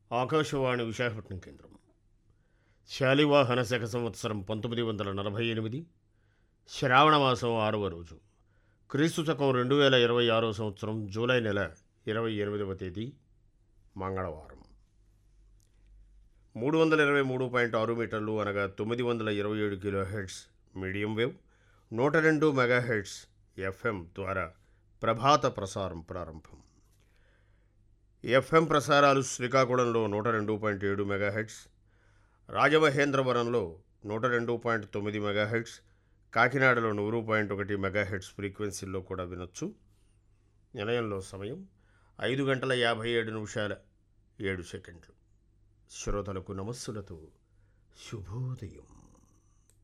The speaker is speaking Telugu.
ఆకాశవాణి విశాఖపట్నం కేంద్రం శాలివాహన శక సంవత్సరం పంతొమ్మిది వందల నలభై ఎనిమిది శ్రావణమాసం ఆరవ రోజు క్రీస్తు శకం రెండు వేల ఇరవై ఆరో సంవత్సరం జూలై నెల ఇరవై ఎనిమిదవ తేదీ మంగళవారం మూడు వందల ఇరవై మూడు పాయింట్ ఆరు మీటర్లు అనగా తొమ్మిది వందల ఇరవై ఏడు కిలో హెడ్స్ మీడియం వేవ్ నూట రెండు మెగా హెడ్స్ ఎఫ్ఎం ద్వారా ప్రభాత ప్రసారం ప్రారంభం ఎఫ్ఎం ప్రసారాలు శ్రీకాకుళంలో నూట రెండు పాయింట్ ఏడు మెగాహెడ్స్ రాజమహేంద్రవరంలో నూట రెండు పాయింట్ తొమ్మిది మెగాహెడ్స్ కాకినాడలో నూరు పాయింట్ ఒకటి మెగాహెడ్స్ ఫ్రీక్వెన్సీల్లో కూడా వినొచ్చు నిలయంలో సమయం ఐదు గంటల యాభై ఏడు నిమిషాల ఏడు సెకండ్లు శ్రోతలకు నమస్సులతో శుభోదయం